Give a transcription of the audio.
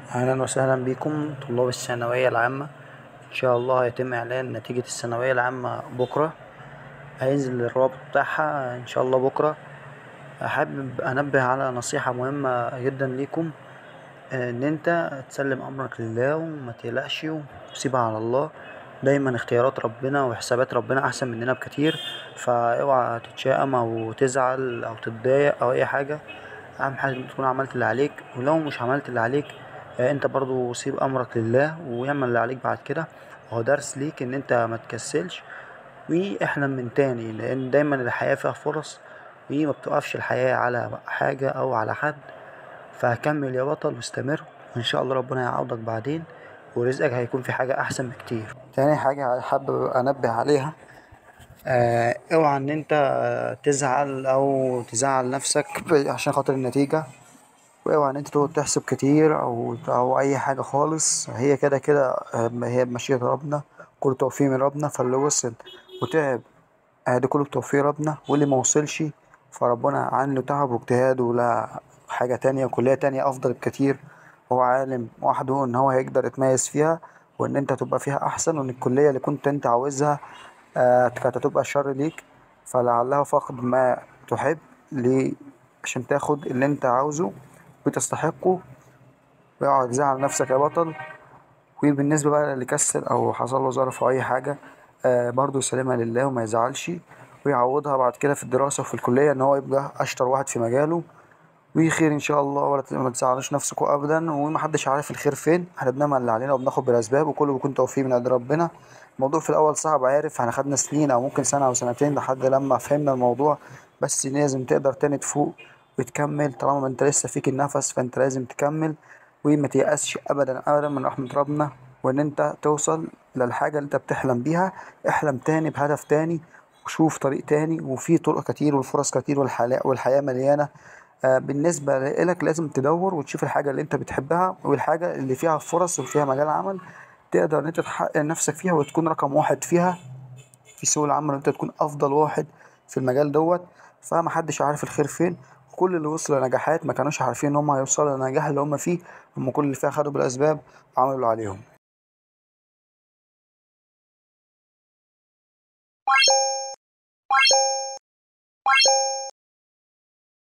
أهلا وسهلا بيكم طلاب الثانوية العامة إن شاء الله هيتم إعلان نتيجة الثانوية العامة بكرة هينزل الرابط بتاعها إن شاء الله بكرة حابب أنبه على نصيحة مهمة جدا ليكم إن انت تسلم أمرك لله ومتقلقش وسيبها على الله دايما اختيارات ربنا وحسابات ربنا أحسن مننا بكتير فا اوعى تتشائم أو تزعل أو تتضايق أو أي حاجة أهم حاجة إن انت تكون عملت اللي عليك ولو مش عملت اللي عليك انت برضه سيب أمرك لله واعمل اللي عليك بعد كده وهو درس ليك إن انت متكسلش واحلم من تاني لأن دايما الحياة فيها فرص ومبتقفش الحياة على حاجة أو على حد فا كمل يا بطل واستمر وان شاء الله ربنا هيعوضك بعدين ورزقك هيكون فيه حاجة أحسن بكتير تاني حاجة حابب انبه عليها اوعى ان انت تزعل أو تزعل نفسك عشان خاطر النتيجة واوعى ان انت تقعد تحسب كتير أو أو أي حاجة خالص هي كده كده هي بمشيئة ربنا كله توفيق من ربنا فاللي وصل وتعب ده كله بتوفيق ربنا واللي موصلش فا ربنا عنده تعبه واجتهاده ولقى حاجة تانية وكلية تانية أفضل بكتير هو عالم وحده إن هو هيقدر يتميز فيها وإن انت تبقى فيها أحسن وإن الكلية اللي كنت انت عاوزها كانت هتبقى شر ليك فلعلها فقد ما تحب ليه عشان تاخد اللي انت عاوزه وتستحقه واوعى تزعل نفسك يا بطل وبالنسبة بقى للي كسل أو حصله ظرف أو أي حاجة برضه يسلمها لله وميزعلش ويعوضها بعد كده في الدراسة وفي الكلية إن هو يبقى أشطر واحد في مجاله وخير إن شاء الله ولا متزعلوش نفسكوا أبدا ومحدش عارف الخير فين احنا بنعمل اللي علينا وبناخد بالأسباب وكله بيكون توفيق من عند ربنا الموضوع في الأول صعب عارف احنا خدنا سنين أو ممكن سنة أو سنتين لحد لما فهمنا الموضوع بس لازم تقدر تاني تفوق وتكمل طالما انت لسه فيك النفس فا انت لازم تكمل ومتيأسش أبدا أبدا من رحمة ربنا وإن انت توصل للحاجة اللي انت بتحلم بيها احلم تاني بهدف تاني وشوف طريق تاني وفيه طرق كتير والفرص كتير والحياة مليانة بالنسبة لك لازم تدور وتشوف الحاجة اللي انت بتحبها والحاجة اللي فيها فرص وفيها مجال عمل تقدر ان انت تحقق نفسك فيها وتكون رقم واحد فيها في سوق العمل وان انت تكون أفضل واحد في المجال دوت فا محدش عارف الخير فين وكل اللي وصلوا لنجاحات مكانوش عارفين إن هما هيوصلوا للنجاح اللي هما فيه هما كل اللي فيها خدوا بالأسباب وعملوا اللي عليهم.